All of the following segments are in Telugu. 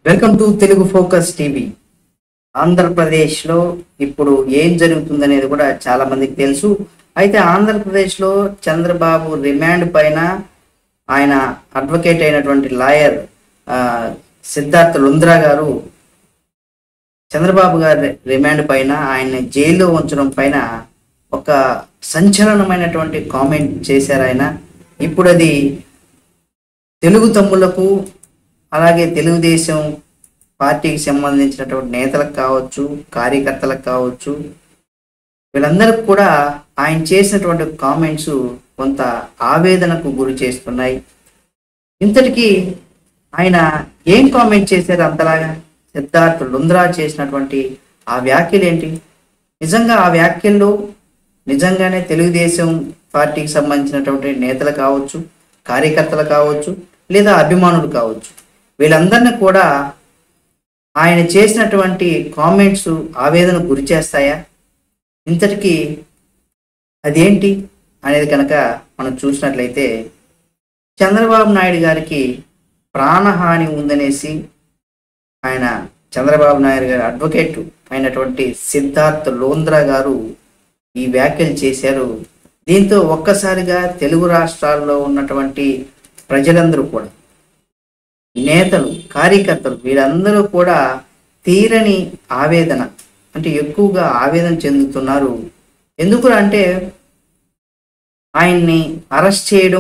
welcome to Telugu focus TV ఆంధ్రప్రదేశ్లో ఇప్పుడు ఏం జరుగుతుందనేది కూడా చాలా మందికి తెలుసు అయితే ఆంధ్రప్రదేశ్లో చంద్రబాబు రిమాండ్ పైన ఆయన అడ్వకేట్ అయినటువంటి లాయర్ ఆ, సిద్ధార్థ లుంద్రా గారు చంద్రబాబు గారి రిమాండ్ పైన ఆయన్ని జైల్లో ఉంచడం పైన ఒక సంచలనమైనటువంటి కామెంట్ చేశారు ఆయన ఇప్పుడు అది తెలుగు తమ్ములకు అలాగే తెలుగుదేశం పార్టీకి సంబంధించినటువంటి నేతలకు కావచ్చు కార్యకర్తలకు కావచ్చు వీళ్ళందరికి కూడా ఆయన చేసినటువంటి కామెంట్స్ కొంత ఆవేదనకు గురి చేస్తున్నాయి ఇంతటికి ఆయన ఏం కామెంట్ చేశారు అంతలాగా సిద్ధార్థ్ లుంద్రా చేసినటువంటి ఆ వ్యాఖ్యలు ఏంటి నిజంగా ఆ వ్యాఖ్యల్లో నిజంగానే తెలుగుదేశం పార్టీకి సంబంధించినటువంటి నేతలు కావచ్చు కార్యకర్తలు కావచ్చు లేదా అభిమానులు కావచ్చు వీళ్ళందరినీ కూడా ఆయన చేసినటువంటి కామెంట్స్ ఆవేదన గురి చేస్తాయా ఇంతటికి అదేంటి అనేది కనుక మనం చూసినట్లయితే చంద్రబాబు నాయుడు గారికి ప్రాణహాని ఉందనేసి ఆయన చంద్రబాబు నాయుడు గారి అడ్వకేట్ అయినటువంటి సిద్ధార్థ్ లోంద్రా గారు ఈ వ్యాఖ్యలు చేశారు దీంతో ఒక్కసారిగా తెలుగు రాష్ట్రాల్లో ఉన్నటువంటి ప్రజలందరూ కూడా నేతలు కార్యకర్తలు వీరందరూ కూడా తీరని ఆవేదన అంటే ఎక్కువగా ఆవేదన చెందుతున్నారు ఎందుకు అంటే ఆయన్ని అరెస్ట్ చేయడం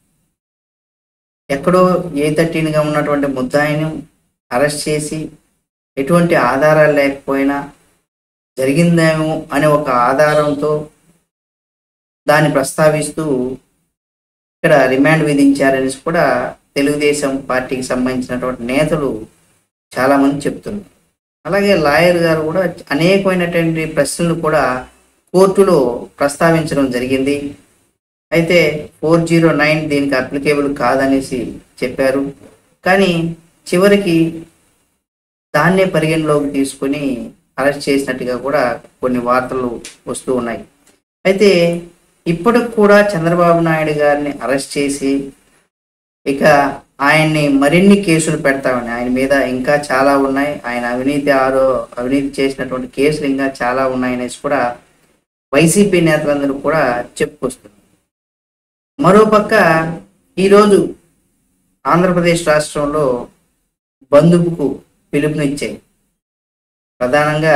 ఎక్కడో ఏ థర్టీన్గా ఉన్నటువంటి ముద్దాయిని అరెస్ట్ చేసి ఎటువంటి ఆధారాలు లేకపోయినా జరిగిందేమో అనే ఒక ఆధారంతో దాన్ని ప్రస్తావిస్తూ ఇక్కడ రిమాండ్ విధించారనేసి కూడా తెలుగుదేశం పార్టీకి సంబంధించినటువంటి నేతలు చాలా మంది చెప్తున్నారు అలాగే లాయర్ గారు కూడా అనేకమైనటువంటి ప్రశ్నలు కూడా కోర్టులో ప్రస్తావించడం జరిగింది అయితే ఫోర్ జీరో నైన్ దీనికి అప్లికేబుల్ కాదనేసి చెప్పారు కానీ చివరికి దాన్నే పరిగణలోకి తీసుకొని అరెస్ట్ చేసినట్టుగా కూడా కొన్ని వార్తలు వస్తూ ఉన్నాయి అయితే ఇప్పటికి కూడా చంద్రబాబు నాయుడు గారిని అరెస్ట్ చేసి ఇక ఆయన్ని మరిన్ని కేసులు పెడతామని ఆయన మీద ఇంకా చాలా ఉన్నాయి ఆయన అవినీతి ఆరో అవినీతి చేసినటువంటి కేసులు ఇంకా చాలా ఉన్నాయనేసి కూడా వైసీపీ నేతలందరూ కూడా చెప్పుకొస్తున్నారు మరోపక్క ఈరోజు ఆంధ్రప్రదేశ్ రాష్ట్రంలో బంధువుకు పిలుపునిచ్చాయి ప్రధానంగా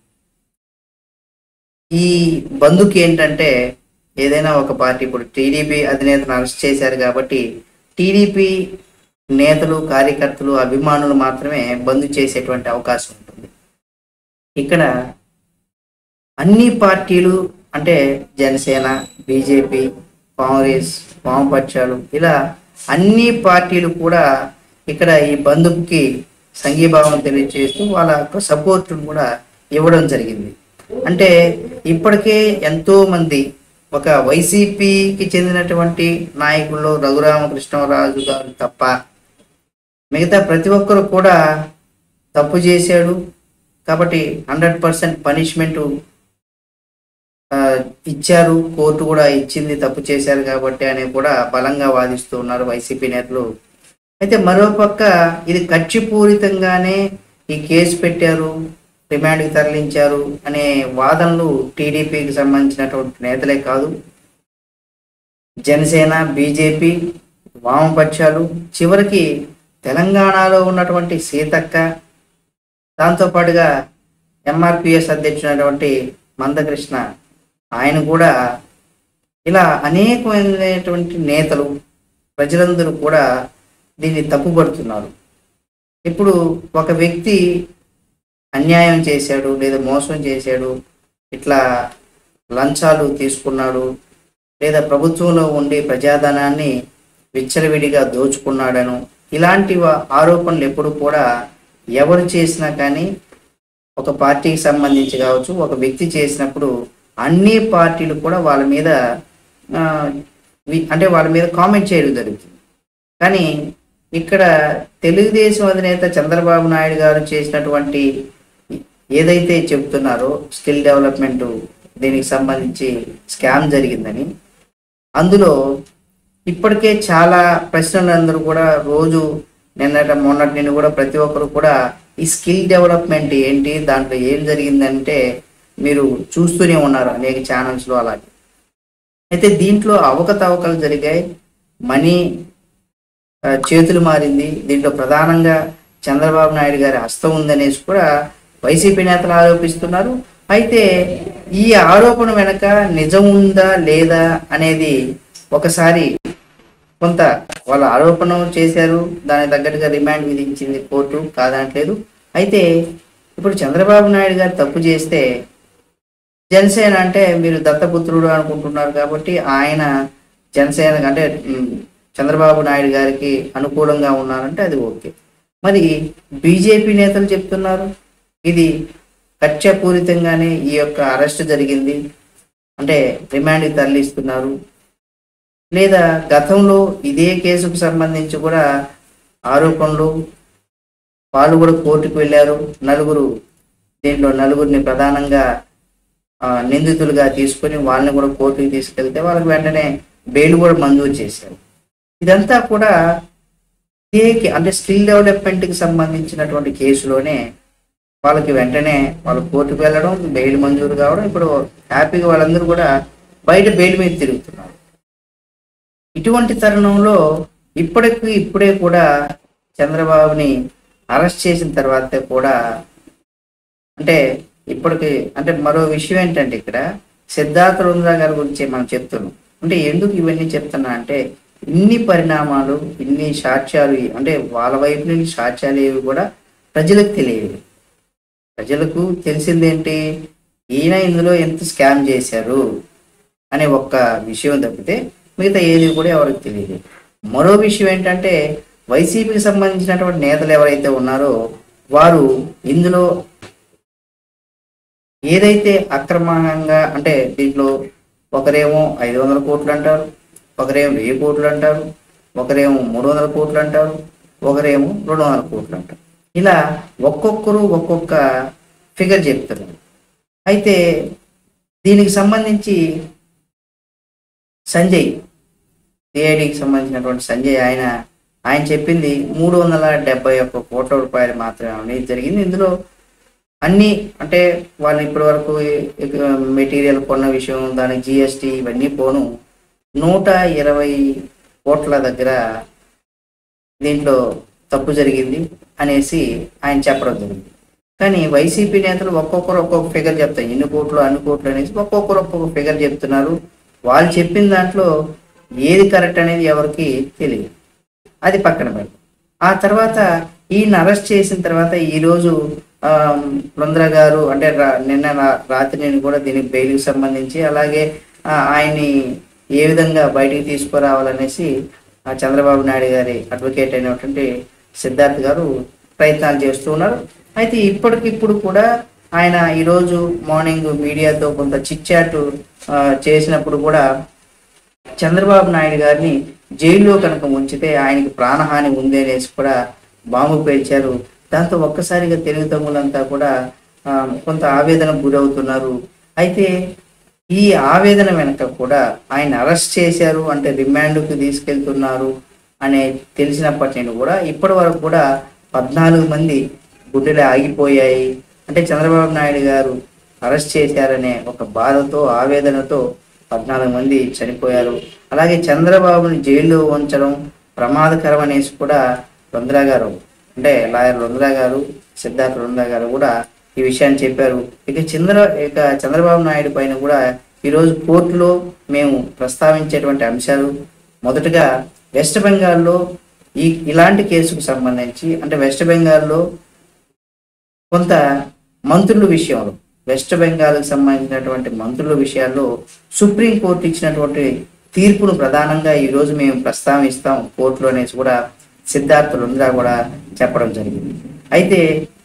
ఈ బంధుకి ఏంటంటే ఏదైనా ఒక పార్టీ ఇప్పుడు టీడీపీ అధినేతను అరెస్ట్ చేశారు కాబట్టి టీడీపీ నేతలు కార్యకర్తలు అభిమానులు మాత్రమే బంద్ చేసేటువంటి అవకాశం ఉంటుంది ఇక్కడ అన్ని పార్టీలు అంటే జనసేన బీజేపీ కాంగ్రెస్ వామపక్షాలు ఇలా అన్ని పార్టీలు కూడా ఇక్కడ ఈ బంధుకి సంఘీభావం తెలియజేస్తూ వాళ్ళ యొక్క సపోర్ట్ను కూడా ఇవ్వడం జరిగింది అంటే ఇప్పటికే ఎంతో మంది ఒక వైసీపీకి చెందినటువంటి నాయకుల్లో రఘురామకృష్ణరాజు గారు తప్ప మిగతా ప్రతి ఒక్కరు కూడా తప్పు చేశాడు కాబట్టి హండ్రెడ్ పర్సెంట్ పనిష్మెంట్ ఇచ్చారు కోర్టు కూడా ఇచ్చింది తప్పు చేశారు కాబట్టి అని కూడా బలంగా వాదిస్తూ ఉన్నారు వైసీపీ నేతలు అయితే మరోపక్క ఇది కక్షిపూరితంగానే ఈ కేసు పెట్టారు రిమాండ్కి తరలించారు అనే వాదనలు టీడీపీకి సంబంధించినటువంటి నేతలే కాదు జనసేన బీజేపీ వామపక్షాలు చివరికి తెలంగాణలో ఉన్నటువంటి సీతక్క దాంతోపాటుగా ఎంఆర్పిఎస్ అధ్యక్షుడైనటువంటి మందకృష్ణ ఆయన కూడా ఇలా అనేకమైనటువంటి నేతలు ప్రజలందరూ కూడా దీన్ని తప్పుపడుతున్నారు ఇప్పుడు ఒక వ్యక్తి అన్యాయం చేశాడు లేదా మోసం చేశాడు ఇట్లా లంచాలు తీసుకున్నాడు లేదా ప్రభుత్వంలో ఉండి ప్రజాధనాన్ని విచ్చలవిడిగా దోచుకున్నాడను ఇలాంటి వా- ఆరోపణలు ఎప్పుడు కూడా ఎవరు చేసినా కానీ ఒక పార్టీకి సంబంధించి కావచ్చు ఒక వ్యక్తి చేసినప్పుడు అన్ని పార్టీలు కూడా వాళ్ళ మీద ఆ, వి- అంటే వాళ్ళ మీద కామెంట్ చేయడం జరుగుతుంది కానీ ఇక్కడ తెలుగుదేశం అధినేత చంద్రబాబు నాయుడు గారు చేసినటువంటి ఏదైతే చెబుతున్నారో స్కిల్ డెవలప్మెంట్ దీనికి సంబంధించి స్కామ్ జరిగిందని అందులో ఇప్పటికే చాలా ప్రశ్నలు అందరూ కూడా రోజు నిన్నట మొన్నటి నుండి కూడా ప్రతి ఒక్కరు కూడా ఈ స్కిల్ డెవలప్మెంట్ ఏంటి దాంట్లో ఏం జరిగిందంటే మీరు చూస్తూనే ఉన్నారు అనేక ఛానల్స్లో అలాగే అయితే దీంట్లో అవకతవకలు జరిగాయి మనీ ఆ, చేతులు మారింది దీంట్లో ప్రధానంగా చంద్రబాబు నాయుడు గారి హస్తం ఉందనేసి కూడా వైసీపీ నేతలు ఆరోపిస్తున్నారు అయితే ఈ ఆరోపణ వెనక నిజం ఉందా లేదా అనేది ఒకసారి కొంత వాళ్ళ ఆరోపణ చేశారు దానికి తగ్గట్టుగా రిమాండ్ విధించింది కోర్టు కాదనట్లేదు అయితే ఇప్పుడు చంద్రబాబు నాయుడు గారు తప్పు చేస్తే జనసేన అంటే మీరు దత్తపుత్రుడు అనుకుంటున్నారు కాబట్టి ఆయన జనసేన అంటే ఉమ్, చంద్రబాబు నాయుడు గారికి అనుకూలంగా ఉన్నారంటే అది ఓకే మరి బీజేపీ నేతలు చెప్తున్నారు ఇది కక్షపూరితంగానే ఈ యొక్క అరెస్ట్ జరిగింది అంటే రిమాండ్కి తరలిస్తున్నారు లేదా గతంలో ఇదే కేసుకు సంబంధించి కూడా ఆరోపణలు వాళ్ళు కూడా కోర్టుకు వెళ్ళారు నలుగురు దీంట్లో నలుగురిని ప్రధానంగా ఆ, నిందితులుగా తీసుకొని వాళ్ళని కూడా కోర్టుకి తీసుకెళ్తే వాళ్ళకి వెంటనే బెయిల్ కూడా మంజూరు చేశారు ఇదంతా కూడా ఇదే కే- అంటే స్కిల్ డెవలప్మెంట్కి సంబంధించినటువంటి కేసులోనే వాళ్ళకి వెంటనే వాళ్ళు కోర్టుకు వెళ్ళడం బెయిల్ మంజూరు కావడం ఇప్పుడు హ్యాపీగా వాళ్ళందరూ కూడా బయట బెయిల్ మీద తిరుగుతున్నారు ఇటువంటి తరుణంలో ఇప్పటికి ఇప్పుడే కూడా చంద్రబాబుని అరెస్ట్ చేసిన తర్వాత కూడా అంటే ఇప్పటికి అంటే మరో విషయం ఏంటంటే ఇక్కడ సిద్ధార్థ రుంద్రా గారి గురించి మనం చెప్తున్నాం అంటే ఎందుకు ఇవన్నీ చెప్తున్నా అంటే ఇన్ని పరిణామాలు ఇన్ని సాక్ష్యాలు అంటే వాళ్ళ వైపు నుంచి సాక్ష్యాలు ఏవి కూడా ప్రజలకు తెలియదు ప్రజలకు తెలిసిందేంటి ఈయన ఇందులో ఎంత స్కామ్ చేశారు అనే ఒక్క విషయం తప్పితే మిగతా ఏది కూడా ఎవరికి తెలియదు మరో విషయం ఏంటంటే వైసీపీకి సంబంధించినటువంటి నేతలు ఎవరైతే ఉన్నారో వారు ఇందులో ఏదైతే అక్రమంగా అంటే దీంట్లో ఒకరేమో ఐదు వందల కోట్లు అంటారు ఒకరేమో వెయ్యి కోట్లు అంటారు ఒకరేమో మూడు వందల కోట్లు అంటారు ఒకరేమో రెండు వందల కోట్లు అంటారు ఇలా ఒక్కొక్కరు ఒక్కొక్క ఫిగర్ చెప్తున్నారు అయితే దీనికి సంబంధించి సంజయ్ సిఐడికి సంబంధించినటువంటి సంజయ్ ఆయన ఆయన చెప్పింది మూడు వందల డెబ్బై ఒక్క కోట్ల రూపాయలు మాత్రమే అనేది జరిగింది ఇందులో అన్ని అంటే వాళ్ళు ఇప్పటి వరకు మెటీరియల్ కొన్న విషయం దానికి జిఎస్టి ఇవన్నీ పోను నూట ఇరవై కోట్ల దగ్గర దీంట్లో తప్పు జరిగింది అనేసి ఆయన చెప్పడం జరిగింది కానీ వైసీపీ నేతలు ఒక్కొక్కరు ఒక్కొక్క ఫిగర్ చెప్తారు ఎన్ని కోట్లు అన్ని కోట్లు అనేసి ఒక్కొక్కరు ఒక్కొక్క ఫిగర్ చెప్తున్నారు వాళ్ళు చెప్పిన దాంట్లో ఏది కరెక్ట్ అనేది ఎవరికి తెలియదు అది పక్కన పెడతాం ఆ తర్వాత ఈయన అరెస్ట్ చేసిన తర్వాత ఈరోజు బృంద్ర గారు అంటే రా- నిన్న రా- రాత్రి నేను కూడా దీనికి బెయిల్కి సంబంధించి అలాగే ఆ, ఆయన్ని ఏ విధంగా బయటికి తీసుకురావాలనేసి ఆ చంద్రబాబు నాయుడు గారి అడ్వకేట్ అయినటువంటి సిద్ధార్థ్ గారు ప్రయత్నాలు చేస్తూ ఉన్నారు అయితే ఇప్పటికిప్పుడు కూడా ఆయన ఈరోజు మార్నింగ్ మీడియాతో కొంత చిట్చాట్ చేసినప్పుడు కూడా చంద్రబాబు నాయుడు గారిని జైల్లో కనుక ఉంచితే ఆయనకి ప్రాణహాని ఉంది అనేసి కూడా బాంబు పేల్చారు దాంతో ఒక్కసారిగా తెలుగు తమ్ములంతా కూడా ఆ, కొంత ఆవేదనకు గురవుతున్నారు అయితే ఈ ఆవేదన వెనక కూడా ఆయన అరెస్ట్ చేశారు అంటే రిమాండ్కు తీసుకెళ్తున్నారు అనే తెలిసినప్పటి నుండి కూడా ఇప్పటి వరకు కూడా పద్నాలుగు మంది గుడ్డెలు ఆగిపోయాయి అంటే చంద్రబాబు నాయుడు గారు అరెస్ట్ చేశారనే ఒక బాధతో ఆవేదనతో పద్నాలుగు మంది చనిపోయారు అలాగే చంద్రబాబుని జైల్లో ఉంచడం ప్రమాదకరం అనేసి కూడా రుంద్రా గారు అంటే లాయర్ రుంద్రా గారు సిద్ధార్థ రుంద్రా గారు కూడా ఈ విషయాన్ని చెప్పారు ఇక చంద్ర ఇక చంద్రబాబు నాయుడు పైన కూడా ఈరోజు కోర్టులో మేము ప్రస్తావించేటువంటి అంశాలు మొదటగా వెస్ట్ బెంగాల్లో ఈ ఇలాంటి కేసుకు సంబంధించి అంటే వెస్ట్ బెంగాల్లో కొంత మంత్రుల విషయంలో వెస్ట్ బెంగాల్కి సంబంధించినటువంటి మంత్రుల విషయాల్లో సుప్రీం కోర్టు ఇచ్చినటువంటి తీర్పును ప్రధానంగా ఈ రోజు మేము ప్రస్తావిస్తాం కోర్టులో అనేసి కూడా సిద్ధార్థ లుంద్రా కూడా చెప్పడం జరిగింది అయితే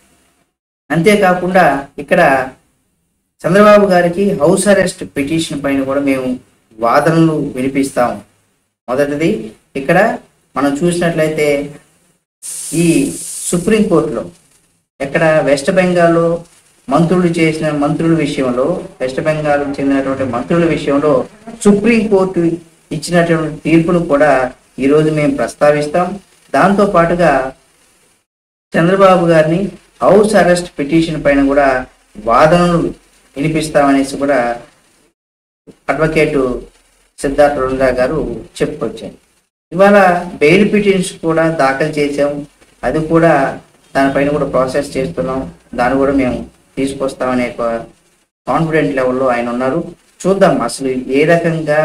అంతేకాకుండా ఇక్కడ చంద్రబాబు గారికి హౌస్ అరెస్ట్ పిటిషన్ పైన కూడా మేము వాదనలు వినిపిస్తాం మొదటిది ఇక్కడ మనం చూసినట్లయితే ఈ సుప్రీంకోర్టులో ఎక్కడ వెస్ట్ బెంగాల్లో మంత్రులు చేసిన మంత్రుల విషయంలో వెస్ట్ బెంగాల్కు చెందినటువంటి మంత్రుల విషయంలో సుప్రీంకోర్టు ఇచ్చినటువంటి తీర్పును కూడా ఈరోజు మేము ప్రస్తావిస్తాం దాంతో పాటుగా చంద్రబాబు గారిని హౌస్ అరెస్ట్ పిటిషన్ పైన కూడా వాదనలు వినిపిస్తామనేసి కూడా అడ్వకేటు సిద్ధార్థ రుందా గారు చెప్పుకొచ్చారు ఇవాళ బెయిల్ పిటిషన్ కూడా దాఖలు చేసాం అది కూడా దానిపైన కూడా ప్రాసెస్ చేస్తున్నాం దాన్ని కూడా మేము తీసుకొస్తామనే ఒక కాన్ఫిడెంట్ లెవెల్లో ఆయన ఉన్నారు చూద్దాం అసలు ఏ రకంగా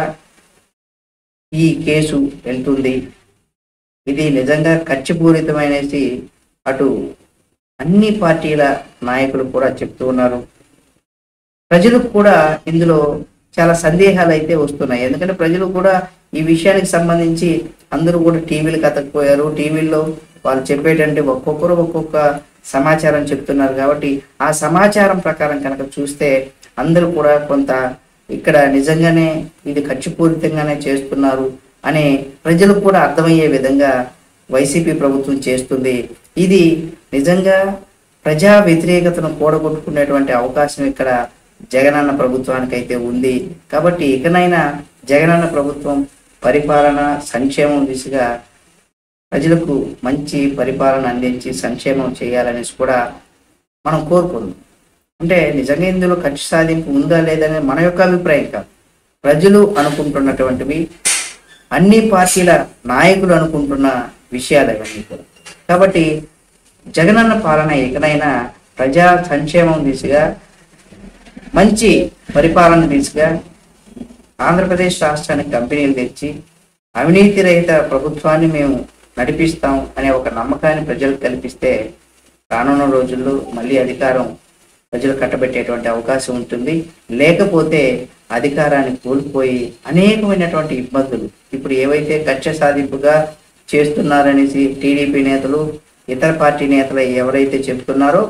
ఈ కేసు వెళ్తుంది ఇది నిజంగా ఖర్చుపూరితమైనసి అటు అన్ని పార్టీల నాయకులు కూడా చెప్తూ ఉన్నారు ప్రజలకు కూడా ఇందులో చాలా సందేహాలు అయితే వస్తున్నాయి ఎందుకంటే ప్రజలు కూడా ఈ విషయానికి సంబంధించి అందరూ కూడా టీవీలకు అతకపోయారు టీవీల్లో వాళ్ళు చెప్పేటంటే ఒక్కొక్కరు ఒక్కొక్క సమాచారం చెప్తున్నారు కాబట్టి ఆ సమాచారం ప్రకారం కనుక చూస్తే అందరూ కూడా కొంత ఇక్కడ నిజంగానే ఇది ఖర్చుపూరితంగానే చేస్తున్నారు అనే ప్రజలకు కూడా అర్థమయ్యే విధంగా వైసీపీ ప్రభుత్వం చేస్తుంది ఇది నిజంగా ప్రజా వ్యతిరేకతను కూడగొట్టుకునేటువంటి అవకాశం ఇక్కడ జగనన్న ప్రభుత్వానికి అయితే ఉంది కాబట్టి ఇకనైనా జగనన్న ప్రభుత్వం పరిపాలన సంక్షేమం దిశగా ప్రజలకు మంచి పరిపాలన అందించి సంక్షేమం చేయాలనేసి కూడా మనం కోరుకుందాం అంటే నిజంగా ఇందులో ఖర్చు సాధింపు ఉందా లేదనే మన యొక్క అభిప్రాయం కాదు ప్రజలు అనుకుంటున్నటువంటివి అన్ని పార్టీల నాయకులు అనుకుంటున్న విషయాలు అవన్నీ కూడా కాబట్టి జగనన్న పాలన ఇకనైనా ప్రజా సంక్షేమం దిశగా మంచి పరిపాలన దిశగా ఆంధ్రప్రదేశ్ రాష్ట్రానికి కంపెనీలు తెచ్చి అవినీతి రహిత ప్రభుత్వాన్ని మేము నడిపిస్తాం అనే ఒక నమ్మకాన్ని ప్రజలకు కల్పిస్తే రానున్న రోజుల్లో మళ్ళీ అధికారం ప్రజలు కట్టబెట్టేటువంటి అవకాశం ఉంటుంది లేకపోతే అధికారాన్ని కోల్పోయి అనేకమైనటువంటి ఇబ్బందులు ఇప్పుడు ఏవైతే కక్ష సాధింపుగా చేస్తున్నారనేసి టీడీపీ నేతలు ఇతర పార్టీ నేతలు ఎవరైతే చెప్తున్నారో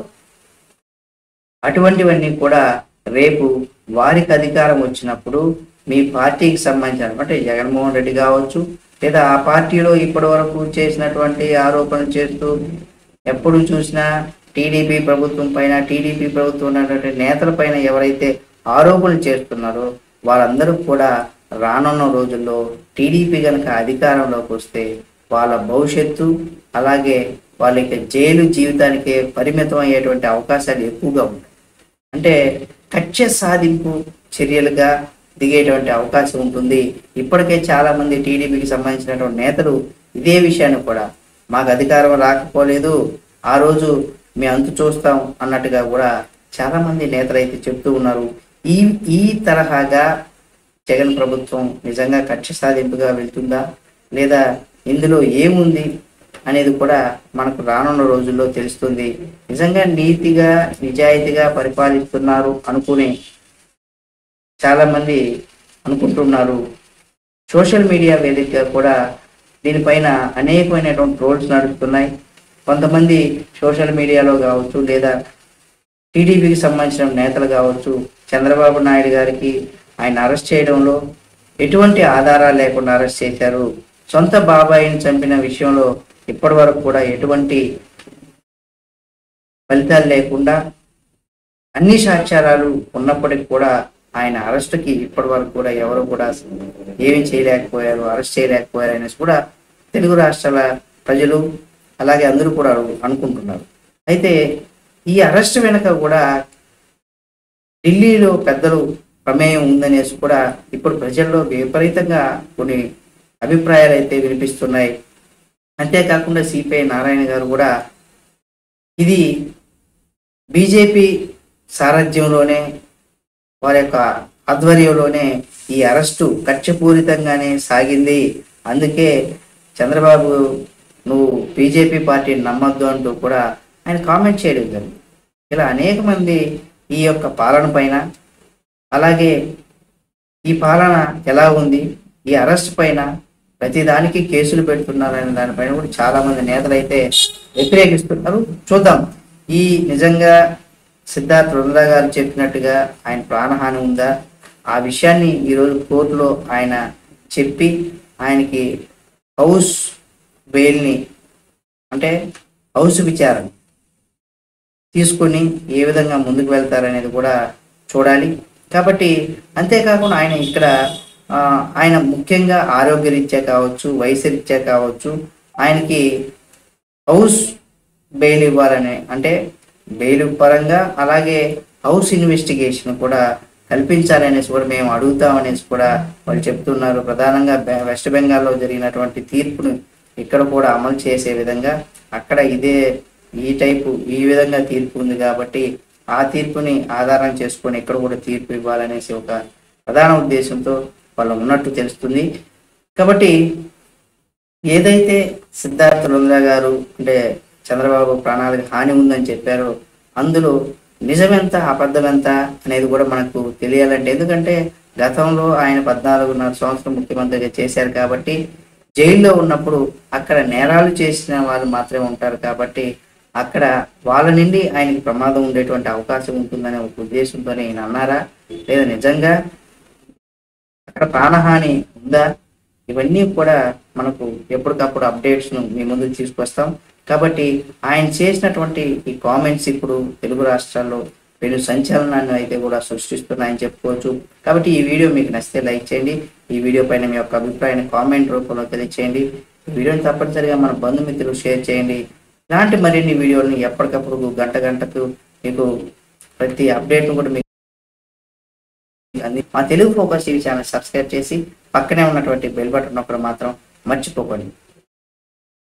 అటువంటివన్నీ కూడా రేపు వారికి అధికారం వచ్చినప్పుడు మీ పార్టీకి సంబంధించిన అంటే జగన్మోహన్ రెడ్డి కావచ్చు లేదా ఆ పార్టీలో ఇప్పటి వరకు చేసినటువంటి ఆరోపణలు చేస్తూ ఎప్పుడు చూసినా టీడీపీ ప్రభుత్వం పైన టీడీపీ ప్రభుత్వం ఉన్నటువంటి నేతల పైన ఎవరైతే ఆరోపణలు చేస్తున్నారో వాళ్ళందరూ కూడా రానున్న రోజుల్లో టీడీపీ కనుక అధికారంలోకి వస్తే వాళ్ళ భవిష్యత్తు అలాగే వాళ్ళ యొక్క జైలు జీవితానికి పరిమితం అయ్యేటువంటి అవకాశాలు ఎక్కువగా ఉంటాయి అంటే కక్ష సాధింపు చర్యలుగా దిగేటువంటి అవకాశం ఉంటుంది ఇప్పటికే చాలా మంది టీడీపీకి సంబంధించినటువంటి నేతలు ఇదే విషయాన్ని కూడా మాకు అధికారం రాకపోలేదు ఆ రోజు మీ అంతు చూస్తాం అన్నట్టుగా కూడా చాలా మంది నేతలు అయితే చెప్తూ ఉన్నారు ఈ ఈ తరహాగా జగన్ ప్రభుత్వం నిజంగా కక్ష సాధింపుగా వెళ్తుందా లేదా ఇందులో ఏముంది అనేది కూడా మనకు రానున్న రోజుల్లో తెలుస్తుంది నిజంగా నీతిగా నిజాయితీగా పరిపాలిస్తున్నారు అనుకుని చాలా మంది అనుకుంటున్నారు సోషల్ మీడియా వేదికగా కూడా దీనిపైన అనేకమైనటువంటి ట్రోల్స్ నడుస్తున్నాయి కొంతమంది సోషల్ మీడియాలో కావచ్చు లేదా టీడీపీకి సంబంధించిన నేతలు కావచ్చు చంద్రబాబు నాయుడు గారికి ఆయన అరెస్ట్ చేయడంలో ఎటువంటి ఆధారాలు లేకుండా అరెస్ట్ చేశారు సొంత బాబాయిని చంపిన విషయంలో ఇప్పటి వరకు కూడా ఎటువంటి ఫలితాలు లేకుండా అన్ని సాక్ష్యాలు ఉన్నప్పటికీ కూడా ఆయన అరెస్ట్కి ఇప్పటి వరకు కూడా ఎవరు కూడా ఏమీ చేయలేకపోయారు అరెస్ట్ చేయలేకపోయారు అనేసి కూడా తెలుగు రాష్ట్రాల ప్రజలు అలాగే అందరూ కూడా అనుకుంటున్నారు అయితే ఈ అరెస్ట్ వెనుక కూడా ఢిల్లీలో పెద్దలు ప్రమేయం ఉందనేసి కూడా ఇప్పుడు ప్రజల్లో విపరీతంగా కొన్ని అభిప్రాయాలు అయితే వినిపిస్తున్నాయి అంతేకాకుండా సిపిఐ నారాయణ గారు కూడా ఇది బీజేపీ సారథ్యంలోనే వారి యొక్క ఆధ్వర్యంలోనే ఈ అరెస్టు కక్షపూరితంగానే సాగింది అందుకే చంద్రబాబు నువ్వు బీజేపీ పార్టీని నమ్మద్దు అంటూ కూడా ఆయన కామెంట్ చేయడం జరిగింది ఇలా అనేక మంది ఈ యొక్క పాలన పైన అలాగే ఈ పాలన ఎలా ఉంది ఈ అరెస్ట్ పైన ప్రతి దానికి కేసులు పెడుతున్నారనే దానిపైన కూడా చాలా మంది నేతలు అయితే వ్యతిరేకిస్తున్నారు చూద్దాం ఈ నిజంగా సిద్ధార్థ్ వృందా గారు చెప్పినట్టుగా ఆయన ప్రాణహాని ఉందా ఆ విషయాన్ని ఈరోజు కోర్టులో ఆయన చెప్పి ఆయనకి హౌస్ బెయిల్ని అంటే హౌస్ విచారణ తీసుకొని ఏ విధంగా ముందుకు వెళ్తారనేది కూడా చూడాలి కాబట్టి అంతేకాకుండా ఆయన ఇక్కడ ఆ, ఆయన ముఖ్యంగా ఆరోగ్యరీత్యా కావచ్చు వయసు రీత్యా కావచ్చు ఆయనకి హౌస్ బెయిల్ ఇవ్వాలని అంటే బెయిల్ పరంగా అలాగే హౌస్ ఇన్వెస్టిగేషన్ కూడా కల్పించాలనేసి కూడా మేము అడుగుతామనేసి కూడా వాళ్ళు చెప్తున్నారు ప్రధానంగా బె- వెస్ట్ బెంగాల్లో జరిగినటువంటి తీర్పును ఇక్కడ కూడా అమలు చేసే విధంగా అక్కడ ఇదే ఈ టైపు ఈ విధంగా తీర్పు ఉంది కాబట్టి ఆ తీర్పుని ఆధారం చేసుకొని ఇక్కడ కూడా తీర్పు ఇవ్వాలనేసి ఒక ప్రధాన ఉద్దేశంతో వాళ్ళు ఉన్నట్టు తెలుస్తుంది కాబట్టి ఏదైతే సిద్ధార్థ లుంద్రా గారు అంటే చంద్రబాబు ప్రాణాలకు హాని ఉందని చెప్పారో అందులో నిజమెంత అబద్ధమెంత అనేది కూడా మనకు తెలియాలంటే ఎందుకంటే గతంలో ఆయన పద్నాలుగున్నర సంవత్సరం ముఖ్యమంత్రిగా చేశారు కాబట్టి జైల్లో ఉన్నప్పుడు అక్కడ నేరాలు చేసిన వాళ్ళు మాత్రమే ఉంటారు కాబట్టి అక్కడ వాళ్ళ నుండి ఆయనకి ప్రమాదం ఉండేటువంటి అవకాశం ఉంటుందనే ఒక ఉద్దేశంతో ఈయన అన్నారా లేదా నిజంగా అక్కడ ప్రాణహాని ఉందా ఇవన్నీ కూడా మనకు ఎప్పటికప్పుడు అప్డేట్స్ ను మీ ముందుకు తీసుకొస్తాం కాబట్టి ఆయన చేసినటువంటి ఈ కామెంట్స్ ఇప్పుడు తెలుగు రాష్ట్రాల్లో పెను సంచలనాన్ని అయితే కూడా సృష్టిస్తున్నాయని చెప్పుకోవచ్చు కాబట్టి ఈ వీడియో మీకు నచ్చితే లైక్ చేయండి ఈ వీడియో పైన మీ యొక్క అభిప్రాయాన్ని కామెంట్ రూపంలో తెలియచేయండి ఈ వీడియోని తప్పనిసరిగా మన బంధుమిత్రులు షేర్ చేయండి ఇలాంటి మరిన్ని వీడియోని ఎప్పటికప్పుడు గంట గంటకు మీకు ప్రతి అప్డేట్ను కూడా మీకు అంది మా Telugu focus TV channel subscribe చేసి పక్కనే ఉన్నటువంటి బెల్ బటన్ నొక్కడం మాత్రం మర్చిపోకండి